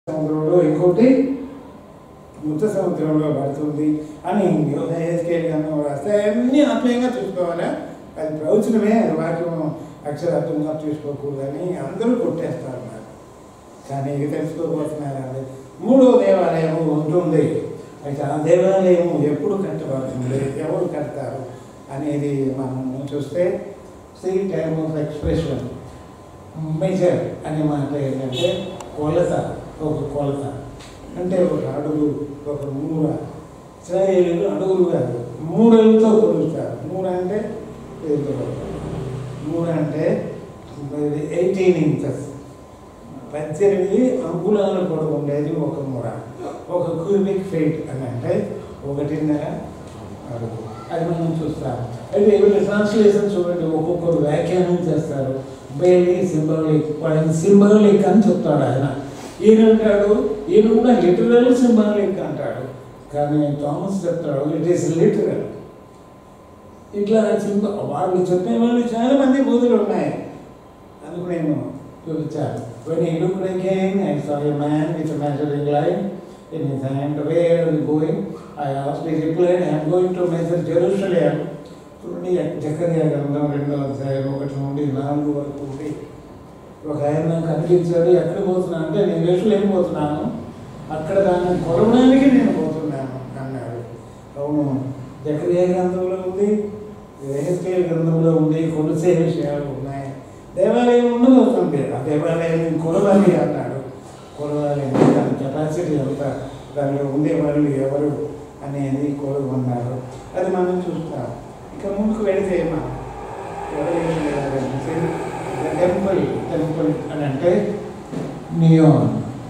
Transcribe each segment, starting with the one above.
సముద్రంలో ఇంకోటి మృత సముద్రంలో పడుతుంది అని హెచ్కేల్ గాను రాస్తే అన్నీ ఆత్మీయంగా చూసుకోవాలా అది ప్రవచనమే అది వాక్యం అక్షరార్థంగా చూసుకోకూడదని అందరూ కొట్టేస్తారు నాకు కానీ ఇక తెలుసుకోబోతున్నారండి మూడో దేవాలయం ఉంటుంది అయితే ఆ దేవాలయం ఎప్పుడు కట్టబడుతుంది ఎవరు కడతారు అనేది మనం చూస్తే three time of expression measure అనే మాట ఏంటంటే కొలత ఒక కొలత అంటే ఒక అడుగు ఒక మూర ఇస్రాయేలీలు అడుగులు కాదు మూడలతో కొలుస్తారు మూడ అంటే ఏదో మూడ అంటే ఎయిటీన్ ఇంచెస్ పద్దెనిమిది అంగుళాల పొడవు ఉండేది ఒక మూర ఒక క్యూబిక్ ఫీట్ అని అంటే ఒకటిన్నర అడుగు అది మనం చూస్తాం అయితే వీళ్ళ ట్రాన్స్లేషన్ చూడండి ఒక్కొక్కరు వ్యాఖ్యానం చేస్తారు బేలీ సింబాలిక్ వాళ్ళని సింబాలిక్ అని చెప్తాడు ఆయన ఈయన అంటాడు ఈయన కూడా లిటరల్ సింబాలిక్ అంటాడు కానీ థామస్ చెప్తాడు ఇట్ ఈస్ లిటరల్ ఇట్లా సింబ వాళ్ళు చెప్పే వాళ్ళు చాలా మంది బూతులు ఉన్నాయి అందుకు నేను చూపించాను when he looked again I saw a man with a measuring line in his hand where are you going I asked he replied I am going to measure Jerusalem చూడండి జకర్యా గ్రంథం రెండో అధ్యాయం ఒకటి నుండి నాలుగు వరకు ఉంది ఒక ఆయన నాకు కనిపించాడు ఎక్కడ పోతున్నా అంటే నేను వేసులేం పోతున్నాను అక్కడ దాన్ని కొలవడానికి నేను పోతున్నాను అన్నాడు అవును జకర్యా గ్రంథంలో ఉంది ఎహెస్కేల్ గ్రంథంలో ఉంది కొలిసే విషయాలు ఉన్నాయి దేవాలయం ఉండబోతుంది ఆ దేవాలయం కొలవాలి అన్నాడు కొలవాలి అంటే దాని కెపాసిటీ ఎంత దానిలో ఉండేవాళ్ళు ఎవరు అనేది కొలవన్నారు అది మనం చూస్తాం ఇక ముందుకు వెళితే మనం టెంపుల్ టెంపుల్ అని అంటే నియోన్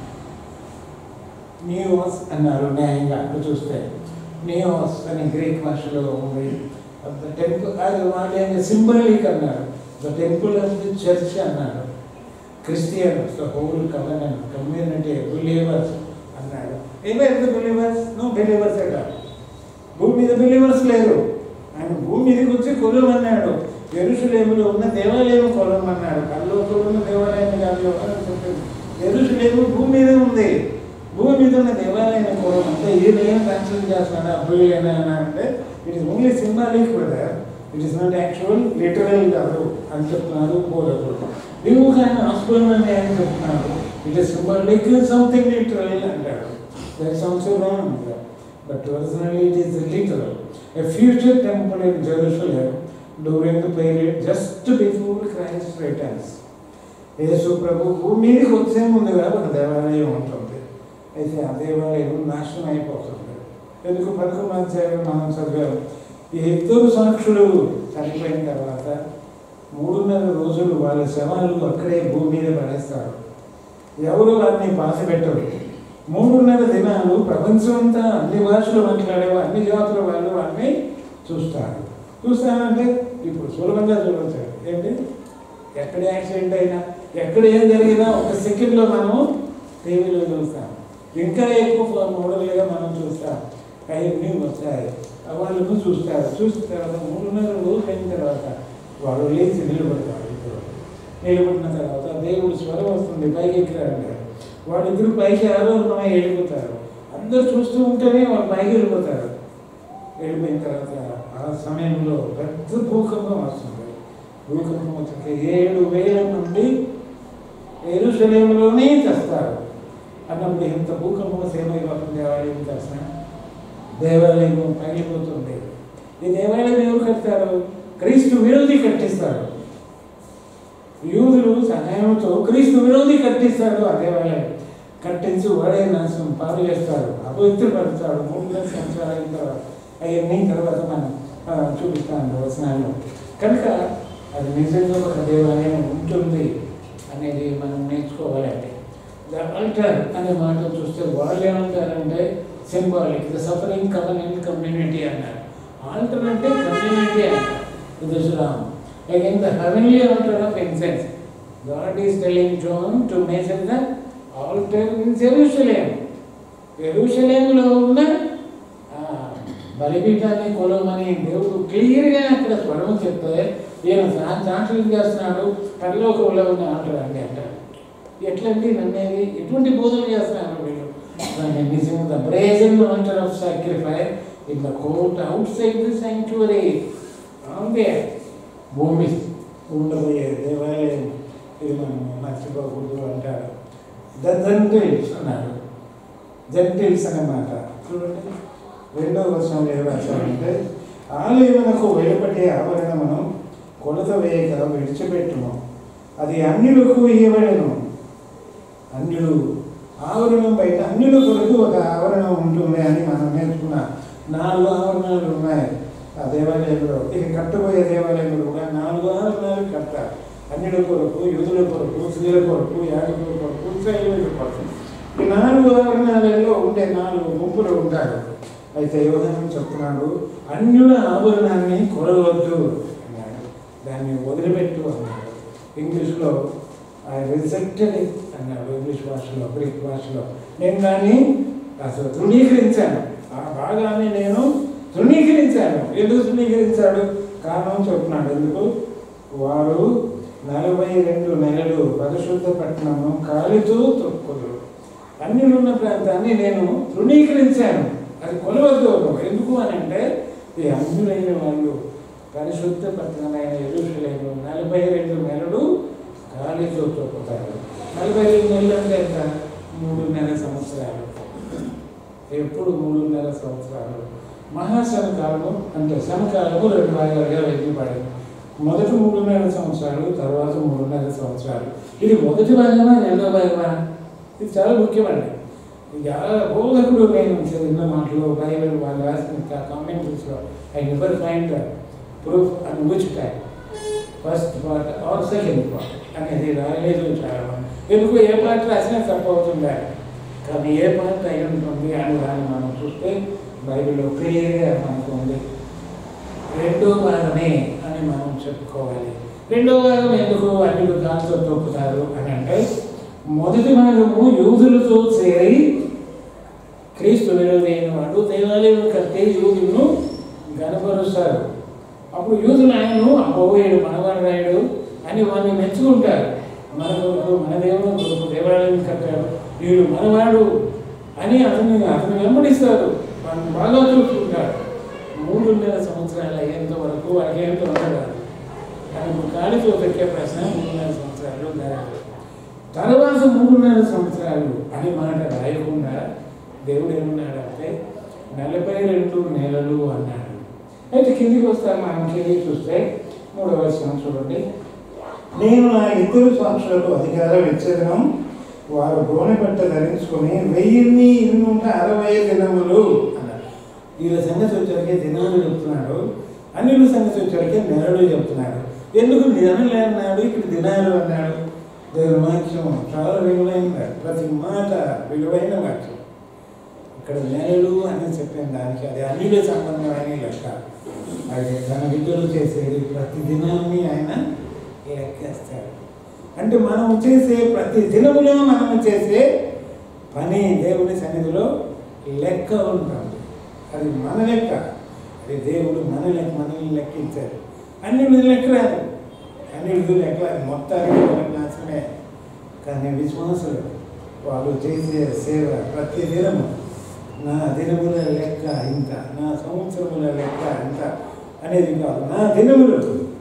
నియోస్ అన్నారు న్యాయంగా అక్కడ చూస్తే నియోస్ అని గ్రీక్ భాషలో ఉంది ద టెంపుల్ అది వాళ్ళు సింబలిక్ అన్నారు the temple of the church అన్నాడు Christians the whole covenant community believers అన్నాడు ఏమైంది బిలీవర్స్ నో బిలీవర్స్ ఎట భూమి మీద బిలీవర్స్ లేరు ఆయన భూమి మీదకి వచ్చి కొలవమన్నాడు ఎరుసలేములో ఉన్న దేవాలయం కొలవమన్నాడు కల్లోకంలో ఉన్న దేవాలయం కాదు అని చెప్పింది ఎరుసలేము భూమి మీద ఉంది భూమి మీద ఉన్న దేవాలయం కొలవం అంటే ఈయన ఏం కన్సిడర్ చేస్తున్నాడు అబ్బాయి అని అంటే it is only symbolic brother it is not actual literal కాదు అని చెప్తున్నారు బోధకుడు నువ్వు కానీ ఆస్పదమని ఆయన చెప్తున్నారు it is symbolic something literal అంటాడు that's also wrong but originally it is literal a future temple in Jerusalem during the period just before Christ returns Yesu ప్రభు భూమి మీదకి వచ్చే ముందుగా ఒక దేవాలయం ఉంటుంది అయితే ఆ దేవాలయం నాశనం అయిపోతుంది ఎందుకు పదకొండు అధ్యాయం మనం చదివాము ఈ ఇద్దరు సాక్షులు చనిపోయిన తర్వాత మూడున్నర రోజులు వాళ్ళ శవాలు అక్కడే భూమి మీద పడేస్తారు ఎవరు వారిని పాసిపెట్టరు మూడున్నర దినాలు ప్రపంచం అంతా అన్ని భాషలు మాట్లాడే అన్ని జాతుల వాళ్ళు వారిని చూస్తారు చూస్తానంటే ఇప్పుడు సులభంగా చూడవచ్చు ఏంటి ఎక్కడ యాక్సిడెంట్ అయినా ఎక్కడ ఏం జరిగినా ఒక సెకండ్లో మనం టీవీలో చూస్తాం ఇంకా ఎక్కువ మోడల్గా మనం చూస్తాం అవన్నీ వస్తాయి వాళ్ళను చూస్తారు చూసిన తర్వాత మూడున్నర రోజులు అయిన తర్వాత వాడు లేచి నిలబడతాడు ఇప్పుడు నిలబడిన తర్వాత దేవుడు స్వరం వస్తుంది పైకి ఎక్కిరాడు వాళ్ళిద్దరు పైకి ఆరోగ్యమై వెళ్ళిపోతారు అందరు చూస్తూ ఉంటేనే వాళ్ళు పైకి వెళ్ళిపోతారు వెళ్ళిపోయిన తర్వాత ఆ సమయంలో పెద్ద భూకంపం వస్తుంది భూకంపం వచ్చాక ఏడు వేల నుండి ఎరుసలేములోనే చేస్తారు అన్నప్పుడు ఎంత భూకంపం సేమైపోతుంది దేవాలయం దర్శన దేవాలయం పగిలిపోతుంది ఈ దేవాలయం ఎవరు కడతారు క్రీస్తు విరోధి కట్టిస్తాడు యూదులు సహాయంతో క్రీస్తు విరోధి కట్టిస్తాడు ఆ దేవాలయం కట్టించి వాడే నాశనం పాలు చేస్తాడు అపవిత్రపడతాడు మూడు వేల సంవత్సరాలు అయిన తర్వాత అవన్నీ తర్వాత మనం ఆ, చూపిస్తాను వచనాల్లో కనుక అది నిజంగా ఒక దేవాలయం ఉంటుంది అనేది మనం నేర్చుకోవాలంటే ద అల్టర్ అనే మాట చూస్తే వాళ్ళు ఏమంటారంటే symbolic the suffering covenant community అన్నారు ఆల్టర్ అంటే కమ్యూనిటీ అన్నారు ఇది రామ్ again the heavenly altar of incense God is telling John to measure the altar in Jerusalem జెరూసలేంలో ఉన్న ఆ, బలిపీఠాన్ని కొలవమని దేవుడు క్లియర్గా అక్కడ స్వరం చెప్తే ఈయన ట్రాన్స్లేట్ చేస్తున్నాడు పరలోకంలో ఉన్న ఆల్టర్ అండి అంటాడు ఎట్లండి నన్నేది ఎటువంటి బోధన చేస్తున్నారు వీళ్ళు నిజంగా the brazen altar of sacrifice in the court outside the sanctuary అంతే భూమి ఉండబోయే దేవాలయం ఇది మనం మర్చిపోకూడదు అంటారు ద జంటిల్స్ అన్నారు జంటిల్స్ అనే మాట చూడండి రెండవ వర్షం ఏం రాశారంటే ఆలయమునకు వెలుపటి ఆవరణమును కొలత వేయక విడిచిపెట్టును అది అన్యులకు ఇవ్వబడను అన్యులు ఆవరణం బయట అన్యుల కొరకు ఒక ఆవరణం ఉంటుంది అని మనం నేర్చుకున్న నాలుగు ఆవరణాలు ఉన్నాయి ఆ దేవాలయంలో ఇక కట్టబోయే దేవాలయంలో కూడా నాలుగు ఆవరణాలు కట్టారు అన్యుల కొరకు యూదుల కొరకు స్త్రీల కొరకు యాజకుల కొరకు ఇస్రాయేలుల కొరకు ఈ నాలుగు ఆవరణాలలో ఉండే నాలుగు గుంపులు ఉంటారు అయితే యోధనం చెప్తున్నాడు అన్యుల ఆభరణాన్ని కొరవద్దు అన్నాడు దాన్ని వదిలిపెట్టు అన్నాడు ఇంగ్లీష్లో ఐ రిజెక్టెడ్ ఇట్ అన్నాడు ఇంగ్లీష్ భాషలో గ్రీక్ భాషలో నేను దాన్ని అసలు తృణీకరించాను ఆ భాగాన్ని నేను తృణీకరించాను ఎందుకు తృణీకరించాడు కారణం చెప్తున్నాడు ఎందుకు వారు నలభై రెండు నెలలు పరిశుద్ధ పట్టణము కాలితో తొక్కుదురు అన్నిలు ఉన్న ప్రాంతాన్ని నేను తృణీకరించాను అది కొలవద్దు ఎందుకు అని అంటే ఈ అన్యులైన వాళ్ళు పరిశుద్ధ పట్టణమైన ఎరుషులేము నలభై రెండు నెలలు ఖాళీతో తొక్కుతారు నలభై రెండు నెలలు అంటే ఎంత మూడున్నర సంవత్సరాలు ఎప్పుడు మూడున్నర సంవత్సరాలు మహాశనకాలము అంటే శనకాలము రెండు భాగాలుగా వెయ్యబడింది మొదటి మూడున్నర సంవత్సరాలు తర్వాత మూడున్నర సంవత్సరాలు ఇది మొదటి భాగమా రెండో భాగమా ఇది చాలా ముఖ్యమండి ఇక బోధకుడు నేను చదివిన మాటలు బైబిల్ వాళ్ళు రాసిన కామెంట్రీస్లో ఐ నెవర్ ఫైండ్ ప్రూఫ్ అని which time first part or second part అనేది రాయలేదు చాలా మంది ఎందుకు ఏ పార్ట్ రాసినా తప్పవుతుందా కానీ ఏ పార్ట్ అయి ఉంటుంది అని దాన్ని మనం చూస్తే బైబిల్లో క్లియర్గా మనకు ఉంది రెండో భాగమే అని మనం చెప్పుకోవాలి రెండో భాగం ఎందుకు అన్నిలు దాంతో తొక్కుతారు అని అంటే మొదటి భాగము యూదులతో చేరి క్రీస్తు విరోధైన వాడు దేవాలయం కట్టే యూదులను గనపరుస్తారు అప్పుడు యూదులు ఆయనను అబ్బోయేడు మనవాడు రాయుడు అని వారిని మెచ్చుకుంటారు మన కొరకు మన దేవుని కొరకు దేవాలయం కట్టాడు వీడు మనవాడు అని అతన్ని అతను వెంబడిస్తారు వాళ్ళని బాగా చూసుకుంటారు మూడున్నర సంవత్సరాలు అయ్యేంత వరకు వాళ్ళకి ఏంటో ఉండదు కానీ ఇప్పుడు కాలితో పెట్టే ప్రశ్న మూడున్నర సంవత్సరాలు దాదాపు తర్వాత మూడున్నర సంవత్సరాలు అని మాట రాయకుండా దేవుడు ఏమన్నాడు అంటే నలభై రెండు నెలలు అన్నాడు అయితే కిందికి వస్తాం మనం కిందికి చూస్తే మూడవ వచనం చూడండి నేను నా ఇద్దరు సాక్షులకు అధికారం ఇచ్చేదను వారు గోనె పట్ట ధరించుకొని వెయ్యిన్ని ఇన్నుంట అరవై దినములు అన్నాడు వీళ్ళ సంగతి వచ్చరికి దినాలు చెప్తున్నాడు అన్నిల సంగతి వచ్చరికి నెలలు చెప్తున్నాడు ఎందుకు నెలలు అన్నాడు ఇక్కడ దినాలు అన్నాడు దేవుని వాక్యం చాలా విలువైన ప్రతి మాట విలువైన వాక్యం ఇక్కడ నెలలు అని చెప్పిన దానికి అది అన్నిల సంబంధమైన లెక్క అది తన బిడ్డలు చేసేది ప్రతి దినాన్ని ఆయన లెక్కేస్తాడు అంటే మనం చేసే ప్రతి దినములో మనం చేసే పని దేవుని సన్నిధిలో లెక్క ఉంటుంది అది మన లెక్క అది దేవుడు మన లెక్క మనల్ని లెక్కించాడు అన్ని లెక్క రాదు అన్ని లెక్క రాదు మొత్తానికి వాళ్ళకి నాశనమే కానీ విశ్వాసులు వాళ్ళు చేసే సేవ ప్రతి దినము నా దినముల లెక్క ఇంత నా సంవత్సరముల లెక్క ఇంత అనేది కాదు నా దినములు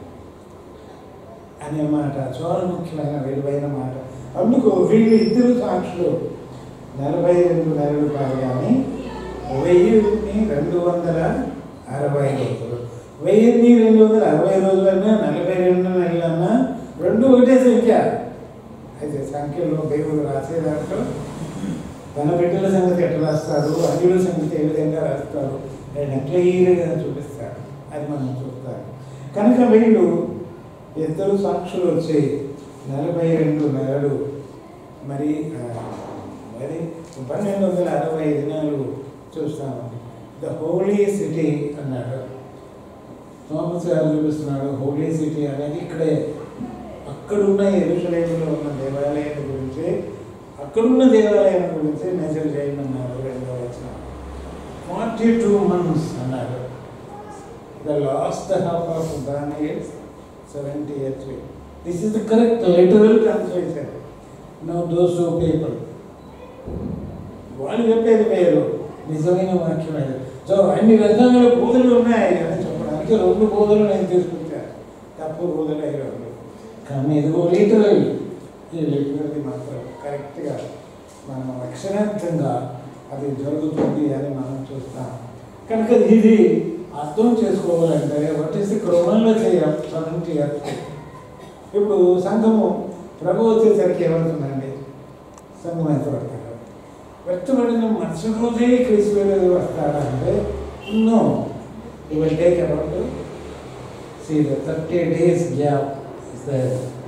అనే మాట చాలా ముఖ్యమైన విలువైన మాట అందుకు వీళ్ళు ఇద్దరు సాక్షులు నలభై రెండు నెలలు కాదు కానీ వెయ్యిని రెండు వందల అరవై రోజులు వెయ్యిన్ని రెండు వందల అరవై రోజులన్నా నలభై రెండు నెలలన్నా రెండు ఒకటే సంఖ్య అయితే సంఖ్యలో దేవుడు రాసే దాంట్లో తన బిడ్డల సంగతి ఎట్లా రాస్తాడు అన్యుల సంగతి ఏ విధంగా రాస్తాడు ఆయన క్లియర్గా చూపిస్తాడు అది మనం చూస్తాడు కనుక వీళ్ళు ఇద్దరు సాక్షులు వచ్చి నలభై రెండు నెలలు మరి ఆ, మరి పన్నెండు వందల అరవై దినాలు చూస్తాము ద హోలీ సిటీ అన్నాడు థామస్ గారు చూపిస్తున్నాడు హోలీ సిటీ అనేది ఇక్కడే అక్కడున్న ఎరుసలేములో ఉన్న దేవాలయం గురించి అక్కడున్న దేవాలయం గురించి మెసేజ్ చేయమన్నారు రెండో వచ్చిన ఫార్టీ టూ మంత్స్ అన్నారు the last half of Daniel seventy years this is the correct literal translation no those people వాళ్ళు చెప్పేది వేరు నిజమైన వాక్యం వేరు సో అన్ని రకాల బోధలు ఉన్నాయి అని చెప్పడానికి రెండు బోధలు నేను తీసుకుంటాను తప్పు బోధలు అయ్యి రెండు కానీ ఇదిగో లిటరల్ ఈ లిటరల్ మాత్రం కరెక్ట్గా మనం అక్షరార్థంగా అది జరుగుతుంది అని మనం చూస్తాం కనుక ఇది అర్థం చేసుకోవాలంటే what is the chronology of seventy years ఇప్పుడు సంఘము ప్రభు వచ్చేసరికి ఏమవుతుందండి సంఘం ఎంత పడతారు వ్యక్తపడిన మరుసటి రోజే క్రీస్తు వేరే వస్తాడా అంటే no you will take about see the thirty days gap is the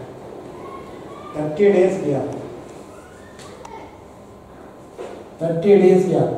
thirty days gap thirty days gap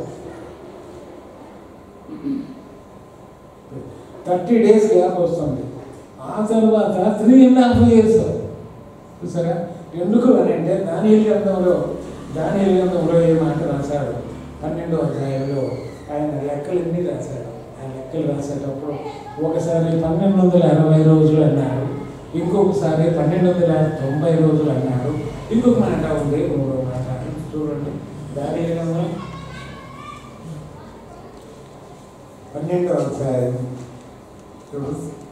thirty days gap వస్తుంది ఆ తర్వాత త్రీ అండ్ హాఫ్ ఇయర్స్ చూసారా ఎందుకు అని అంటే దాని గ్రంథంలో దాని గ్రంథంలో ఏ మాట రాశాడు పన్నెండో అధ్యాయంలో ఆయన లెక్కలన్నీ రాశాడు ఆ లెక్కలు రాసేటప్పుడు ఒకసారి పన్నెండు వందల అరవై రోజులు అన్నాడు ఇంకొకసారి పన్నెండు వందల తొంభై రోజులు అన్నాడు ఇంకొక మాట ఉంది మూడో మాట చూడండి దాని గ్రంథం పన్నెండో అధ్యాయం చూడు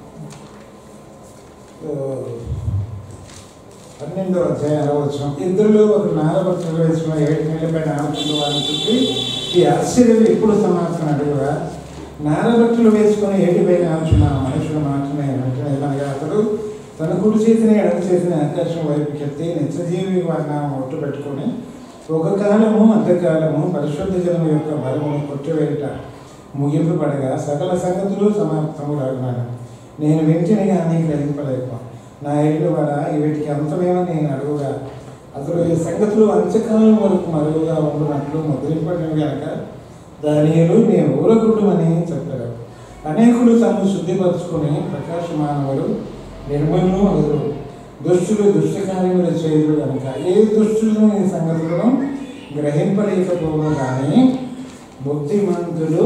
ఓ, పన్నెండో అధ్యాయం అరవచ్చు ఇద్దరులో ఒక నారబట్టలు వేసుకున్న ఏడు నెలలపై నారబట్టలు వారిని చుట్టి ఈ ఆశ్చర్యం ఎప్పుడు సమాప్తం అడుగురా నారబట్టలు వేసుకుని ఏటిపై నాచున్న మనుషులు మాత్రమే వెంటనే అనగా అతడు తన కుడి చేతిని ఎడమ చేసిన ఆకాశం వైపు ఎత్తి నిత్యజీవి వర్ణం ఒట్టు పెట్టుకొని ఒక కాలము అంతకాలము పరిశుద్ధ జనం యొక్క బలమును కొట్టివేయట ముగింపు పడగా సకల సంగతులు సమాప్తములగున్నాను నేను వింటిని కానీ గ్రహింపలేక నా ఇల్లు వాడ వీటికి అంతమేమో నేను అడుగుగా అసలు ఈ సంగతులు అంత్యకాలం వరకు మరుగుగా ఉండునట్లు ముద్రింపడిన గనక దానిలు నేను ఊరకుడుమని చెప్పారు అనేకులు తాము శుద్ధిపరచుకుని ప్రకాశమానవులు నిర్మలు అదురు దుష్టులు దుష్ట కార్యములు చేయరు కనుక ఏ దుష్టులను ఈ సంగతులను గ్రహింపలేకపోవడం కానీ బుద్ధిమంతులు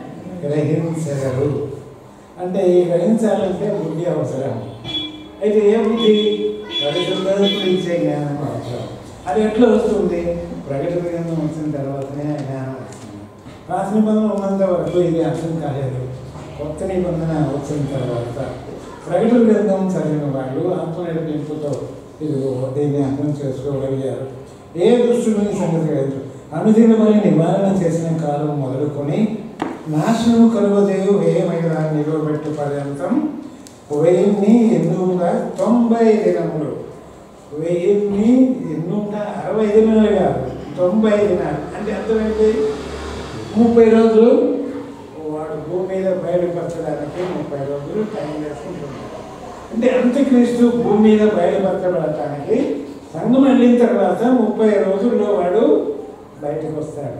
గ్రహించగలరు అంటే ఈ గ్రహించాలంటే బుద్ధి అవసరం అయితే ఏ బుద్ధి పరిశుద్ధతకు ఇచ్చే జ్ఞానం అవసరం అది ఎట్లా వస్తుంది ప్రకటన గ్రంథం వచ్చిన తర్వాతనే ఆ జ్ఞానం వస్తుంది పాత నిబంధన ఉన్నంత వరకు ఇది అర్థం కాలేదు కొత్త నిబంధన వచ్చిన తర్వాత ప్రకటన గ్రంథం చదివిన వాళ్ళు ఆత్మ నడిపింపుతో ఇది దీన్ని అర్థం చేసుకోగలిగారు ఏ దుష్టుని సంగతి లేదు అనుదినమని నివారణ చేసిన కాలం మొదలుకొని నాశనము కలువదేవు వేయమైన దాన్ని నిలవబెట్టు పర్యంతం వెయ్యిన్ని ఎన్నూట తొంభై దినములు వెయ్యిన్ని ఎన్నూట అరవై దినాలు కాదు తొంభై దినాలు అంటే అర్థమైంది ముప్పై రోజులు వాడు భూమి మీద బయలుపరచడానికి ముప్పై రోజులు టైం వేసుకుంటున్నాడు అంటే అంత్యక్రీస్తు భూమి మీద బయలుపరచబడటానికి సంఘం వెళ్ళిన తర్వాత ముప్పై రోజుల్లో వాడు బయటకు వస్తాడు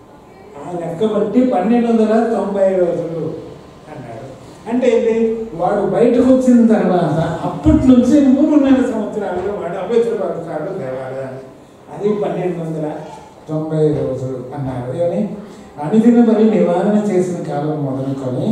ఆ లెక్క బట్టి పన్నెండు వందల తొంభై రోజులు అన్నాడు అంటే ఏంటి వాడు బయటకు వచ్చిన తర్వాత అప్పటి నుంచి మూడున్నర సంవత్సరాలు వాడు అపవిత్రపడతాడు దేవాలయాన్ని అది పన్నెండు వందల తొంభై రోజులు అన్నారు కానీ అనుదిన బలి నివారణ చేసిన కాలం మొదలుకొని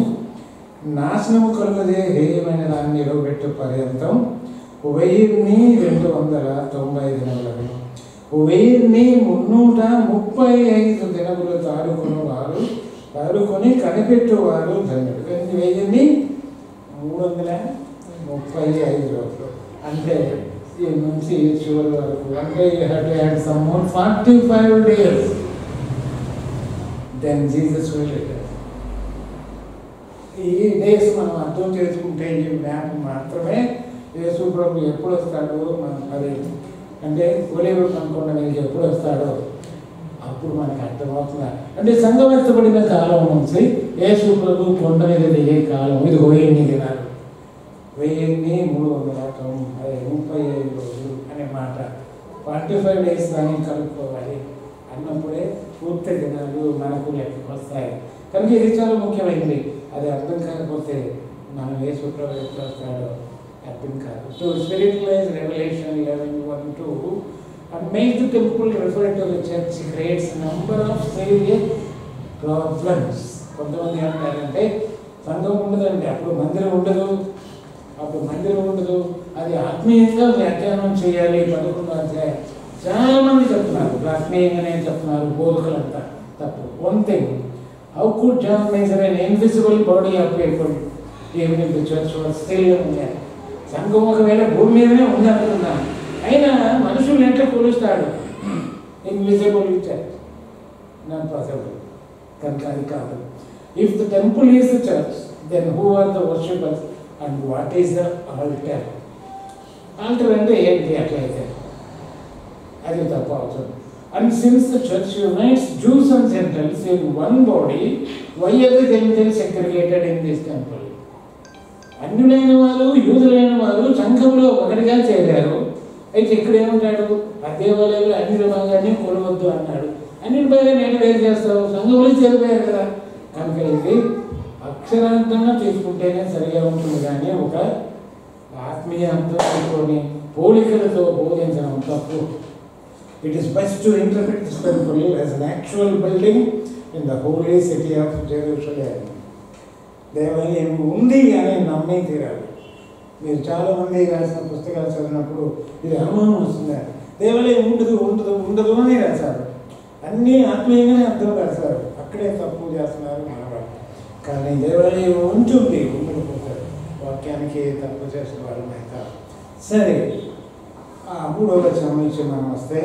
నాశనము కలుగదే హేయమైన దాన్ని నిలవబెట్టు పర్యంతం వెయ్యిన్ని రెండు వందల తొంభై దినములను వెయ్యిన్ని మున్నూట ముప్పై ఐదు దినములు తారుకుని వారు తారుకొని కనిపెట్టువారు ధన్యుడు కానీ వెయ్యిన్ని మూడు వందల ముప్పై ఐదు రోజులు అంటే ఈ నుంచి చివరి వరకు అంటే you have to had some more forty five days then Jesus will return ఈ డేస్ మనం అర్థం చేసుకుంటే ఈ మ్యాప్ మాత్రమే యేసు ప్రభు ఎప్పుడు వస్తాడో మనం అది అంటే ఒలేవు అనుకున్న మీకు ఎప్పుడు వస్తాడో అప్పుడు మనకు అర్థమవుతుంది అంటే సంగమెత్తబడిన కాలం నుంచి యేసు ప్రభు కొండ మీద దిగే కాలం ఇది వెయ్యి దినాలు వెయ్యిన్ని మూడు వందల తొంభై ముప్పై ఐదు రోజులు అనే మాట ఫార్టీ ఫైవ్ డేస్ దాన్ని కలుపుకోవాలి అన్నప్పుడే పూర్తి దినాలు మనకు లెక్కకు వస్తాయి కనుక ఇది చాలా ముఖ్యమైనది అది అర్థం కాకపోతే మనం ఏ సూత్రం ఎప్పుడు వస్తాడో అర్థం కాదు so spiritualize Revelation eleven one two and make the temple refer to the church creates number of serious problems కొంతమంది అంటారంటే సంఘం ఉండదండి అప్పుడు మందిరం ఉండదు అప్పుడు మందిరం ఉండదు అది ఆత్మీయంగా వ్యాఖ్యానం చేయాలి పదకొండు అధ్యాయం చాలా మంది చెప్తున్నారు ఆత్మీయంగానే చెప్తున్నారు బోధకులంతా తప్పు one thing how could John measure an invisible body of people even in the church was still ఉన్నారు సంఘం ఒకవేళ భూమి మీదనే ఉంది అనుకుందాం అయినా మనుషులు ఎట్లా కొలుస్తాడు ఇన్విజిబుల్ చర్చ్ నాట్ పాసిబుల్ కనుక అది కాదు if the temple is the church then who are the worshippers and what is the altar altar అంటే ఏంటి అట్లయితే అది తప్ప అవుతుంది and since the church unites Jews and Gentiles in one body why are the Gentiles segregated in this temple అన్యులైన వారు యూదులైన వారు సంఘంలో ఒకటిగా చేరారు అయితే ఇక్కడ ఏమంటాడు ఆ దేవాలయాలు అన్యుల భాగాన్ని కొలవద్దు అన్నాడు అన్యుల భాగాన్ని ఎటు వేరు చేస్తావు సంఘంలో చేరిపోయారు కదా కనుక ఇది అక్షరాంతంగా తీసుకుంటేనే సరిగా ఉంటుంది కానీ ఒక ఆత్మీయ అంతస్తుని పోలికలతో బోధించడం తప్పు it is best to interpret this temple as an actual building in the holy city of Jerusalem దేవాలయం ఉంది అని నమ్మి తీరాలి మీరు చాలా మంది రాసిన పుస్తకాలు చదివినప్పుడు ఇది అనుమానం వస్తుంది దేవాలయం ఉండదు ఉండదు ఉండదు అని రాశారు అన్నీ ఆత్మీయంగానే అర్థం రాశారు అక్కడే తప్పు చేస్తున్నారు మనవాళ్ళు కానీ దేవాలయం ఉంటుంది ఉండకపోతే వాక్యానికి తప్పు చేసిన వాళ్ళు అయితే సరే ఆ మూడో వచనం నుంచి మనం వస్తే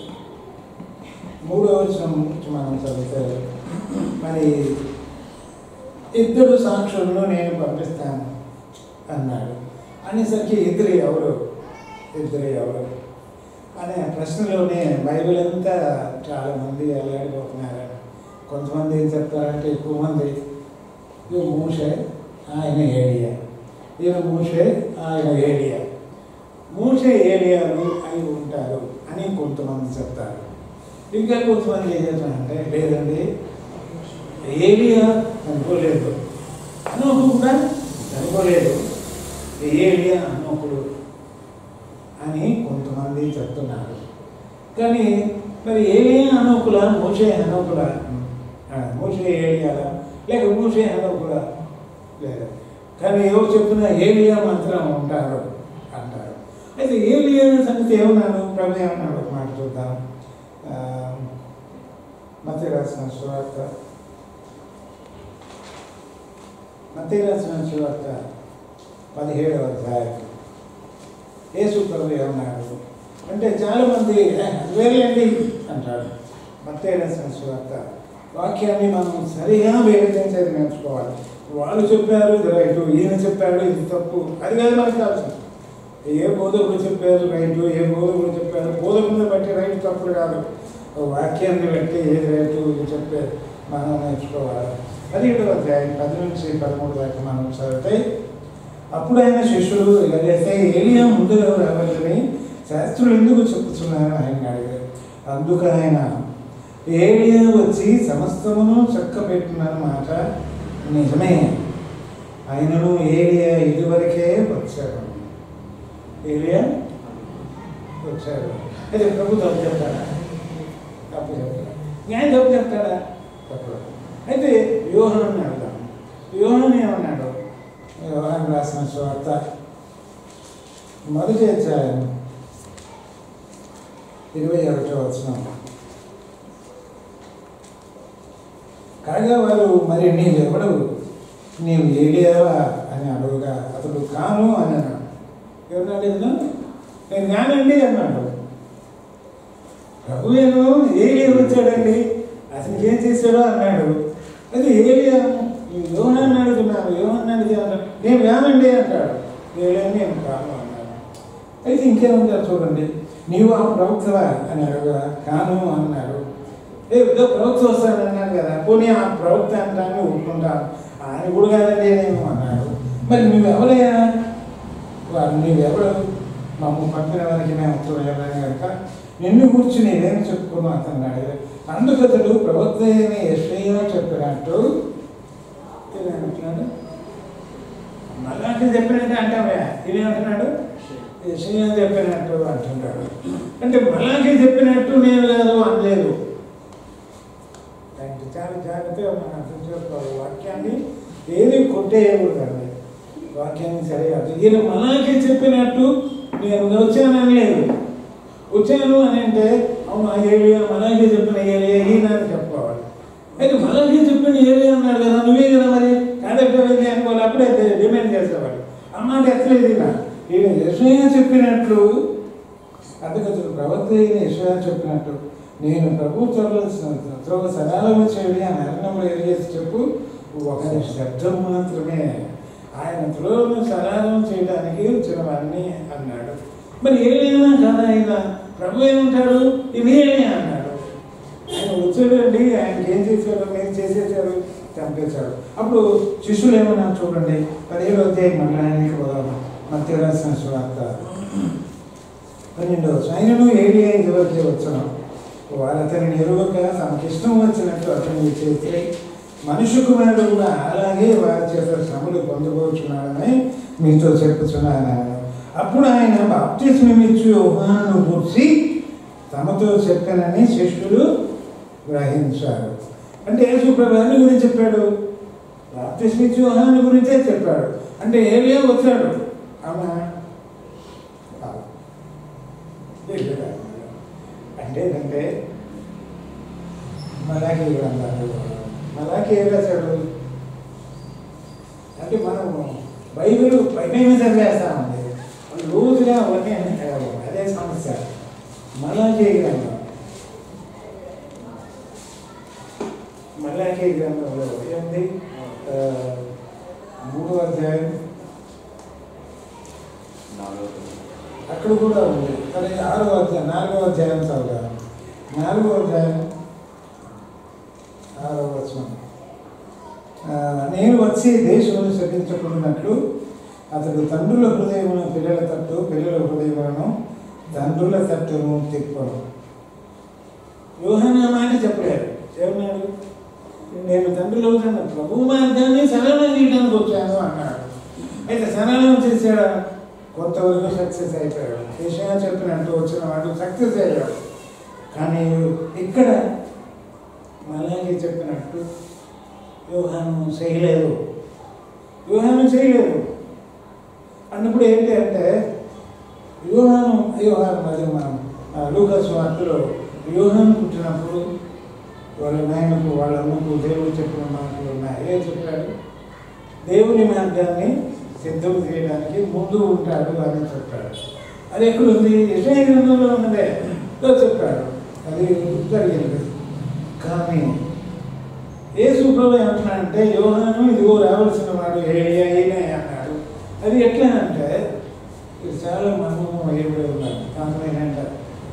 మూడో వచనం నుంచి మనం చదివితే మరి ఇద్దరు సాక్షులను నేను పంపిస్తాను అన్నాడు అనేసరికి ఇద్దరు ఎవరు ఇద్దరు ఎవరు అనే ప్రశ్నలోనే బైబిల్ అంతా చాలా మంది అల్లాడిపోతున్నారు కొంతమంది ఏం చెప్తారంటే ఎక్కువ మంది ఇది మూషే ఆయన ఏడియా ఈయన మూషే ఆయన ఏడియా మూషే ఏడియాలు అయి ఉంటారు అని కొంతమంది చెప్తారు ఇంకా కొంతమంది ఏం చెప్తారంటే లేదండి ఏలియా అనుకోలేదు అనోకు కూడా అనుకోలేదు ఏలియా అనోకుడు అని కొంతమంది చెప్తున్నారు కానీ మరి ఏలియా అనోకుల మోసే అనోకుల మోసే ఏలియాలా లేక మోసే అనోకుల లేదు కానీ ఎవరు చెప్పినా ఏలియా మాత్రం ఉంటారు అంటారు అయితే ఏలియా సంగతి ఏమన్నాడు ప్రభు ఏమన్నాడు ఒక మాట చూద్దాం మధ్య రాసిన సువార్త మధ్య రాసిన సువార్త పదిహేడవ అధ్యాయం యేసు ప్రభు ఏమన్నాడు అంటే చాలామంది వేరేండి అంటారు మధ్య రాసిన సువార్త వాక్యాన్ని మనం సరిగా వేరేంచేది నేర్చుకోవాలి వాళ్ళు చెప్పారు ఇది రైటు ఈయన చెప్పాడు ఇది తప్పు అది కాదు మనకు కావాల్సింది ఏ బోధకుడు చెప్పారు రైటు ఏ బోధకుడు చెప్పారు బోధకుడిని బట్టి రైట్ తప్పుడు కాదు వాక్యాన్ని బట్టి ఏది రైటు ఇది చెప్పారు మనం నేర్చుకోవాలి పదిహేడవ అధ్యాయం పది నుంచి పదమూడు దాకా మనం చదివితే అప్పుడు ఆయన శిష్యుడు ఇలాగైతే ఏలియా ముందుగా రావాలని శాస్త్రులు ఎందుకు చెప్పుతున్నారు ఆయన అడిగారు అందుకు ఆయన ఏలియా వచ్చి సమస్తమును చక్క మాట నిజమే ఆయనను ఏలియా ఇదివరకే వచ్చాడు ఏలియా వచ్చాడు అయితే ప్రభు తప్పు చెప్తాడా తప్పు చెప్తాడా న్యాయం తప్పు చెప్తాడా తప్పు అయితే వ్యూహాన్ని అడదాం వ్యూహాన్ని ఏమన్నాడు వ్యవహారం రాసిన స్వార్త మొదటి అధ్యాయం ఇరవై ఒకటో వచ్చిన కాగా వారు మరి నీవెవడు నీవు ఏలియావా అని అడుగుగా అతడు కాను అని అన్నాడు ఎవరు అడిగినా నేను కానండి అన్నాడు ప్రభు ఏమో ఏలియా వచ్చాడండి అతనికి ఏం చేశాడో అన్నాడు అది ఏలియా యోహాన్ని అడుగుతున్నాను యోహాన్ని అడిగాను నేను కానండి అంటాడు ఏలియా నేను కాను అన్నాడు అయితే ఇంకేముందో చూడండి నీవు ఆ ప్రవక్తవా అని అడుగుగా కాను అన్నాడు ఏ ఏదో ప్రవక్త వస్తానన్నాడు కదా పోనీ ఆ ప్రవక్త అంటాను ఒప్పుకుంటాను ఆయన కూడా కాదండి నేను అన్నాడు మరి నువ్వెవరయ్యా వారు నీవెవరు మమ్మ పంపిన వారికి మేము ఉత్తరం కనుక నిన్ను గురించి నేనేం చెప్పుకున్నా అతను అడిగాడు అందుకతడు ప్రవక్త అయిన ఎస్ఐగా చెప్పినట్టు ఏమంటున్నాడు మళ్ళీ చెప్పినట్టు అంటావా ఇదేమంటున్నాడు యశయ్య చెప్పినట్టు అంటున్నాడు అంటే మళ్ళాకి చెప్పినట్టు నేను కాదు అనలేదు దానికి చాలా జాగ్రత్తగా మనం అర్థం చేసుకోవాలి వాక్యాన్ని ఏది కొట్టేయకూడదండి వాక్యాన్ని సరిగా ఈయన మళ్ళాకి చెప్పినట్టు నేను వచ్చానని లేదు వచ్చాను అని అంటే అవును ఆ ఏలియా మలాగే చెప్పిన ఏలియా ఈయన అని చెప్పుకోవాలి అయితే మలాగే చెప్పిన ఏలియా అన్నాడు కదా నువ్వే కదా మరి కాదట్టలేదు అనుకోవాలి అప్పుడే డిమాండ్ చేసేవాడు ఆ మాట ఎత్తలేదు ఈయన ఈయన యశ్వయ్య చెప్పినట్లు అందుకని ప్రవక్త అయిన యశ్వయ్య చెప్పినట్టు నేను ప్రభు త్వరలో త్రోవ సదాలు వచ్చేవి అని అరణంలో ఎరిగేసి చెప్పు ఒకరి శబ్దం మాత్రమే ఆయన త్రోవను సదాలం చేయడానికి వచ్చినవన్నీ అన్నాడు మరి ఏమైనా కాదా ఆయన ప్రభు ఏమంటాడు ఇది ఏమే అన్నాడు ఆయన వచ్చాడండి ఆయనకి ఏం చేశాడు మీరు చేసేసారు చంపేశాడు అప్పుడు శిష్యులు ఏమన్నా చూడండి పదిహేడు అధ్యాయం మళ్ళీ ఆయనకి పోదాము మధ్య రాసిన స్వార్థ పన్నెండు ఆయనను ఏలియా ఇదివరకే వచ్చాను వారు అతనిని ఎరువక తమకిష్టం వచ్చినట్టు అతన్ని చేసి మనుషు కుమారుడు కూడా అలాగే వారి చేత శ్రమలు పొందబోచున్నాడని మీతో చెప్పుచున్నాను అప్పుడు ఆయన బాప్తిస్మం ఇచ్చి యోహాను కూర్చి తమతో చెప్పానని శిష్యులు గ్రహించారు అంటే యేసు ప్రభు అన్ని గురించి చెప్పాడు బాప్తిస్మ ఇచ్చి యోహాను గురించే చెప్పాడు అంటే ఏలియా వచ్చాడు అవునా కాదు. ఏలియా అంటే ఏంటంటే మలాఖీ గ్రంథాలు మలాఖీ ఏం రాశాడు అంటే మనం బైబిల్ బైబిల్ చదివేస్తామండి రోజుగా అవన్నీ అన్ని చదవము. అదే సమస్య మలాఖీ గ్రంథం మలాఖీ గ్రంథంలో ఏంది ఆ, మూడో అధ్యాయం అక్కడ కూడా ఉంది కానీ ఆరో అధ్యాయం నాలుగో అధ్యాయం చదువుతాను నాలుగో అధ్యాయం ఆరో వచనం ఆ, నేను వచ్చి దేశమును శపించకున్నట్లు అతడు తండ్రుల హృదయమును పిల్లల తట్టు పిల్లల హృదయములను తండ్రుల తట్టును తిప్పను యోహన మాట చెప్పలేడు ఏమన్నాడు నేను తండ్రిలో ఉన్న ప్రభు మార్గాన్ని సరళం చేయడానికి వచ్చాను అన్నాడు అయితే సరళం చేశాడా కొంతవరకు సక్సెస్ అయిపోయాడు విషయం చెప్పినట్టు వచ్చిన వాడు సక్సెస్ అయ్యాడు కానీ ఇక్కడ మళ్ళీ చెప్పినట్టు వ్యూహానం చేయలేదు వ్యూహానం చేయలేదు అన్నప్పుడు ఏంటి అంటే వ్యూహానం వ్యూహానం అది మనం లూకస్ వార్తలో వ్యూహానం పుట్టినప్పుడు వాళ్ళ నాయనకు వాళ్ళ అమ్మకు దేవుడు చెప్పిన మాటలు ఉన్నాయి ఏం చెప్పాడు దేవుని మార్గాన్ని సిద్ధం చేయడానికి ముందు ఉంటాడు అని చెప్పాడు అది ఎక్కడుంది యశయ గ్రంథంలో ఉన్నదే తో చెప్పాడు అది జరిగింది కానీ యేసు ప్రభు ఏమంటున్నాడంటే యోహాను ఇదిగో రావాల్సిన వాడు ఏలియా ఈయనే అన్నాడు అది ఎట్లా అంటే ఇది చాలా మర్మం అయ్యబడి ఉన్నాడు కారణం ఏంటంటే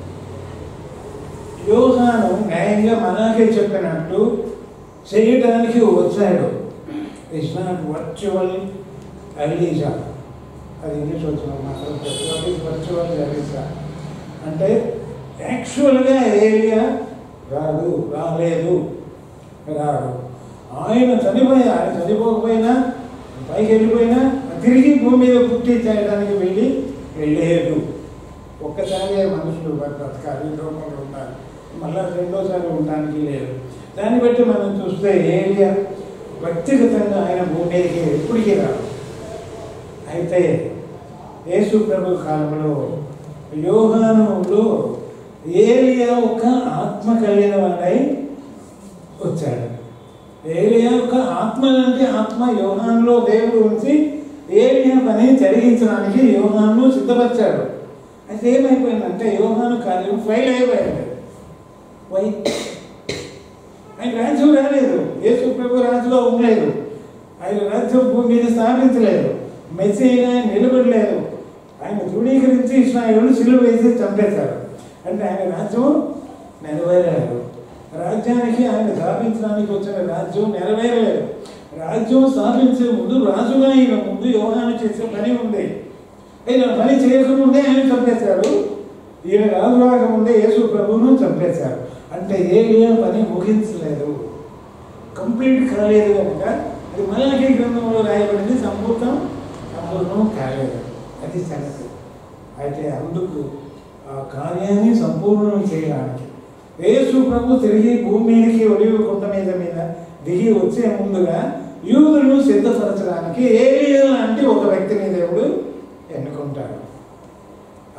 యోహాను న్యాయంగా మనకే చెప్పినట్టు చేయడానికి వచ్చాడు ఇట్స్ నాట్ వర్చువల్ అలీజా అది ఇంగ్లీష్ వచ్చిన మాత్రం వర్చువల్ అలీజా అంటే యాక్చువల్గా ఏరియా రాడు రాలేదు రాడు ఆయన చనిపోయి ఆయన చనిపోకపోయినా పైకి వెళ్ళిపోయినా తిరిగి భూమి మీద పుట్టి చేయడానికి వెళ్ళి వెళ్ళలేదు ఒక్కసారి మనుషులు బ్రతకాలి ఈ లోకంలో ఉండాలి మళ్ళా రెండోసారి ఉండడానికి లేదు దాన్ని బట్టి మనం చూస్తే ఏరియా వ్యక్తిగతంగా ఆయన భూమి మీదకి ఎప్పటికీ రాదు అయితే యేసు ప్రభు కాలంలో యోహానులో ఏలియా ఒక ఆత్మ కలిగిన వాడై వచ్చాడు ఏలియా యొక్క ఆత్మ అంటే ఆత్మ యోహాన్లో దేవుడు ఉంచి ఏలియా పని జరిగించడానికి యోహాను సిద్ధపరిచాడు అయితే ఏమైపోయిందంటే యోహాను కార్యం ఫెయిల్ అయిపోయింది వై ఆయన రాజ్యం రాలేదు యేసు ప్రభు రాజులో ఉండలేదు ఆయన రాజ్యం భూమి మీద స్థాపించలేదు మెస్సీగా ఆయన నిలబడలేదు ఆయన ధృవీకరించి ఇస్రాయేలు సిలువ వేసి చంపేశారు అంటే ఆయన రాజ్యం నెరవేరలేదు రాజ్యానికి ఆయన స్థాపించడానికి వచ్చిన రాజ్యం నెరవేరలేదు రాజ్యం స్థాపించే ముందు రాజుగా ఈయన ముందు యోహాను చేసే పని ఉంది ఆయన పని చేయకముందే ఆయన చంపేశారు ఈయన రాజు రాకముందే యేసు ప్రభువును చంపేశారు అంటే ఏ ఏ పని ముగించలేదు కంప్లీట్ కాలేదు కనుక అది మళ్ళీ గ్రంథంలో రాయబడింది సంపూర్ణం సంపూర్ణం కాలేదు అది సంగతి అయితే అందుకు ఆ కార్యాన్ని సంపూర్ణం చేయడానికి యేసు ప్రభు తిరిగి భూమి మీదకి ఒలివ కొండ మీద మీద దిగి వచ్చే ముందుగా యూదులను సిద్ధపరచడానికి ఏలియా లాంటి ఒక వ్యక్తిని దేవుడు ఎన్నుకుంటాడు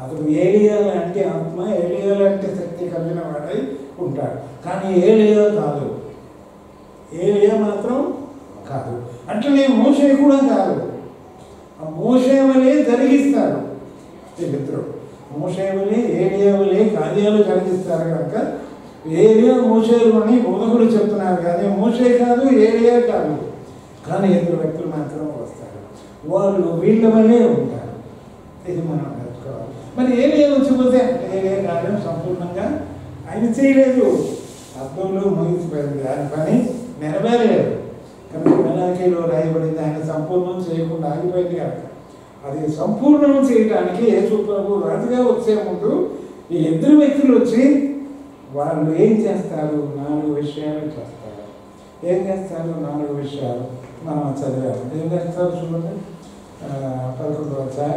అతడు ఏలియా లాంటి ఆత్మ ఏలియా లాంటి శక్తి కలిగిన వాడై ఉంటాడు కానీ ఏలియా కాదు ఏలియా మాత్రం కాదు అట్లనే మోసే కూడా కాదు ఆ మోసే వలె జరిగిస్తారు వీళ్ళిద్దరు మోసే వలె ఏలియా వలె కార్యాలు జరిగిస్తారు కనుక ఏలియా మోసేలు అని బోధకుడు చెప్తున్నారు కానీ మోసే కాదు ఏలియా కాదు కానీ ఇద్దరు వ్యక్తులు మాత్రం వస్తారు వాళ్ళు వీళ్ళ వల్లే ఉంటారు ఇది మనం నేర్చుకోవాలి మరి ఏలియా వచ్చిపోతే ఏలియా కార్యం సంపూర్ణంగా ఆయన చేయలేదు అర్థంలో ముగిసిపోయింది ఆయన పని నెరవేరలేదు కనుక మెలాకీలో రాయబడింది ఆయన సంపూర్ణం చేయకుండా ఆగిపోయింది కనుక అది సంపూర్ణం చేయడానికి యేసు ప్రభు రాజుగా వచ్చే ముందు ఈ ఇద్దరు వ్యక్తులు వచ్చి వాళ్ళు ఏం చేస్తారు నాలుగు విషయాలు చేస్తారు ఏం చేస్తారు నాలుగు విషయాలు మనం చదివాము ఏం చేస్తారు చూడండి ఆ, పదకొండు వచ్చాయి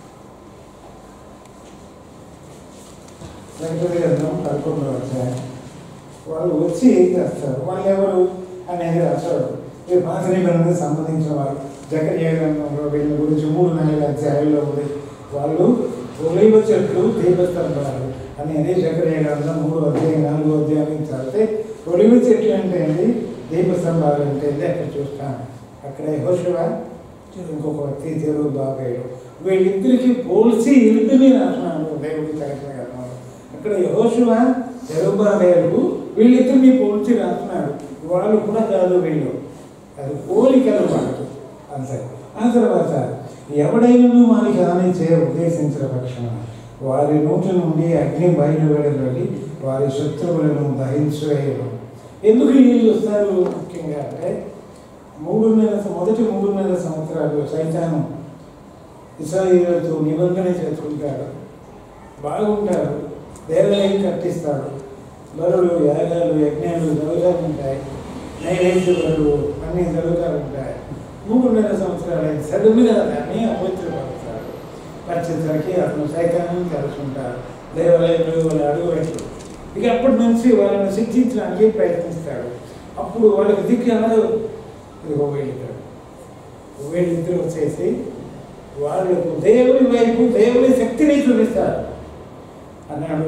వెంకట గ్రంథం పదకొండు వచ్చాయి వాళ్ళు వచ్చి ఏం చేస్తారు వాళ్ళు ఎవరు అనేది రాశాడు ఈ పాత నిబంధనకు సంబంధించిన వారు జకర్య గ్రంథంలో వీళ్ళ గురించి మూడు నాలుగు అధ్యాయుల్లో ఉంది వాళ్ళు ఒలివ చెట్లు దీపస్తంభాలు అనేది జకర్య గ్రంథం మూడు అధ్యాయం నాలుగు అధ్యాయం నుంచి చదివితే ఒలివ చెట్లు అంటే ఏంటి దీపస్తంభాలు అంటే ఏంటి అక్కడ చూస్తాను అక్కడ యెహోషువ ఇంకొక వ్యక్తి తెరువు బాబాయుడు వీళ్ళిద్దరికి పోల్చి ఇల్లుని రాసినాడు దేవుడి తరఫున గ్రంథంలో అక్కడ యహోశువ జరుబాబేలు వీళ్ళిద్దరిని పోల్చి రాస్తున్నాడు వాళ్ళు కూడా కాదు వీళ్ళు అది పోలికలు వాడు అంతే ఆ తర్వాత ఎవడైనా వారికి హాని చేయ ఉద్దేశించిన పక్షాన వారి నోటి నుండి అగ్ని బయలువెడలి వారి శత్రువులను దహించవేయడం ఎందుకు వీళ్ళు వస్తారు ముఖ్యంగా అంటే మూడున్నర మొదటి మూడున్నర సంవత్సరాలు సైతాను ఇస్రాయిలతో నిబంధన చేసుకుంటాడు బాగుంటారు దేవాలయం కట్టిస్తాడు బరులు యాగాలు యజ్ఞాలు జరుగుతూ ఉంటాయి నైవేద్యాలు అన్నీ జరుగుతూ ఉంటాయి మూడున్నర సంవత్సరాలు అయితే సడుగుగా దాన్ని అపవిత్రపడతాడు పరిచిత్రకి అతను సైతాన్ని తెలుసుకుంటారు దేవాలయంలో వాళ్ళు అడుగుపెట్టు ఇక అప్పటి నుంచి వాళ్ళని శిక్షించడానికి ప్రయత్నిస్తాడు అప్పుడు వాళ్ళకి దిక్కు ఎవరు ఇదిగో వీళ్ళిద్దరు వీళ్ళిద్దరు వచ్చేసి వాళ్ళకు దేవుని వైపు దేవుని శక్తిని చూపిస్తారు అన్నాడు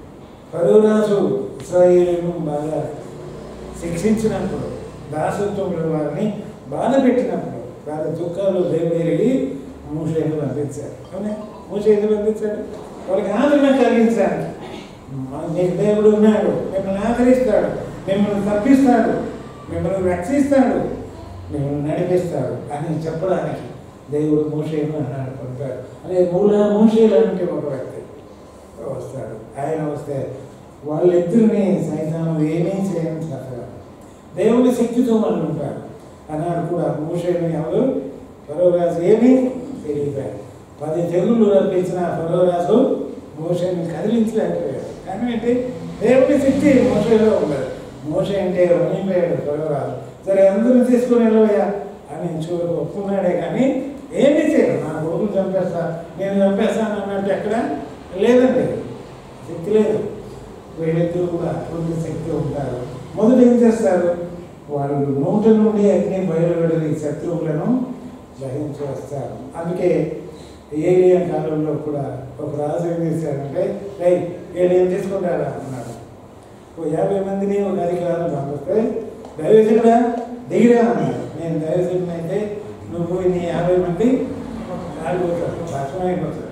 ఫరోరాజు ఇస్రాయేలును బాగా శిక్షించినప్పుడు దాసత్వంలో వారిని బాధ పెట్టినప్పుడు వారి దుఃఖాలు దేవుడు ఎరిగి మూసేను పంపించారు అవునా మూసేను పంపించాడు వాళ్ళకి ఆదరణ కలిగించాలి మా- నీకు దేవుడు ఉన్నాడు మిమ్మల్ని ఆదరిస్తాడు మిమ్మల్ని తప్పిస్తాడు మిమ్మల్ని రక్షిస్తాడు మిమ్మల్ని నడిపిస్తాడు అని చెప్పడానికి దేవుడు మూసేను అన్నాడు పంపాడు అదే మూల మూసేలు అంటే ఒక వ్యక్తి వస్తాడు ఆయన వస్తే వాళ్ళిద్దరిని సైతానం ఏమీ చేయని చెప్పగలరు దేవుని శక్తితో వాళ్ళు ఉంటారు అన్నాడు కూడా మూషేని ఎవరు ఫరోరాజు ఏమీ తెలియపోయాడు పది తెగుళ్ళు రప్పించిన ఫరోరాజు మోషని కదిలించలేకపోయాడు కానీ ఏంటి దేవుని శక్తి మోషలో ఉండదు మోష అంటే వణిపోయాడు ఫరోరాజు సరే అందరూ తీసుకుని వెళ్ళవయ్యా అని చూడు ఒప్పుకున్నాడే కానీ ఏమీ చేయడు నా కొడుకులు చంపేస్తా నేను చంపేస్తాను అన్నట్టు ఎక్కడ లేదండి శక్తి లేదు వీళ్ళిద్దరూ కూడా అటువంటి శక్తి ఉంటారు మొదట ఏం చేస్తారు వాళ్ళు నోట నుండి అగ్ని బయలువెడలి శత్రువులను దహించి వస్తారు అందుకే ఏలియా కాలంలో కూడా ఒక రాజు ఏం చేశారంటే రై ఏలియన్ తీసుకుంటారా అన్నాడు ఓ యాభై మందిని ఒక అధికారులు పంపిస్తే దైవజనుడా దిగిరా అన్నాడు నేను దైవజనుని అయితే నువ్వు నీ యాభై మంది ఆడిపోతారు నాశనం అయిపోతారు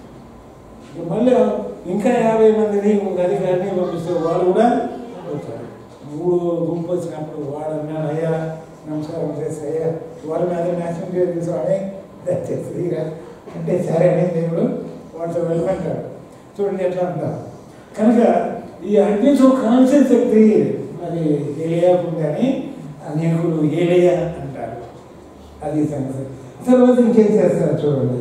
ఇక మళ్ళీ ఇంకా యాభై మందిని ఒక అధికారిని పంపిస్తే వాళ్ళు కూడా పోతారు మూడు గుంపు వచ్చినప్పుడు వాడు అన్నాడు అయ్యా నమస్కారం చేసి అయ్యా వాళ్ళ మీద నాశనం చేసేవాడే దయచేసి దిగిరా అంటే సరే అని దేవుడు వాళ్ళతో వెళ్ళమంటాడు చూడండి ఎట్లా అంటారు కనుక ఈ అగ్నితో కాల్చే శక్తి మరి ఏలియాకు కానీ అనేకులు ఏలియా అంటారు అది సంగతి తర్వాత ఇంకేం చేస్తారు చూడండి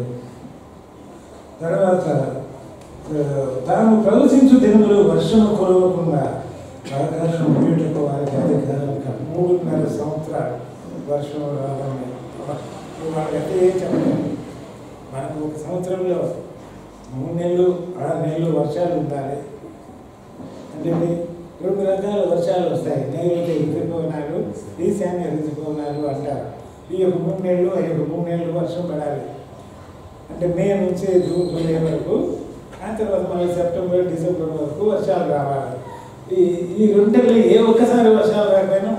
తర్వాత ఆ, తాము ప్రవచించు దినములు వర్షము కురవకుండా ఆకాశం ముయ్యుటకు వారికి అధికారం కలదు. మూడున్నర సంవత్సరాలు వర్షం రావాలని వాళ్ళకి ఏం చెప్పలేదు మనకు ఒక సంవత్సరంలో మూడు నెలలు ఆరు నెలలు వర్షాలు ఉండాలి అంటే మీ రెండు రకాల వర్షాలు వస్తాయి నైరుతి ఋతుపవనాలు ఈశాన్య ఋతుపవనాలు అంటారు ఈ యొక్క మూడు నెలలు ఆ యొక్క మూడు నెలలు వర్షం పడాలి అంటే మే నుంచి జూన్ జూలై వరకు ఆ తర్వాత మళ్ళీ సెప్టెంబర్ డిసెంబర్ వరకు వర్షాలు రావాలి ఈ ఈ రెండులో ఏ ఒక్కసారి వర్షాలు రాకపోయినా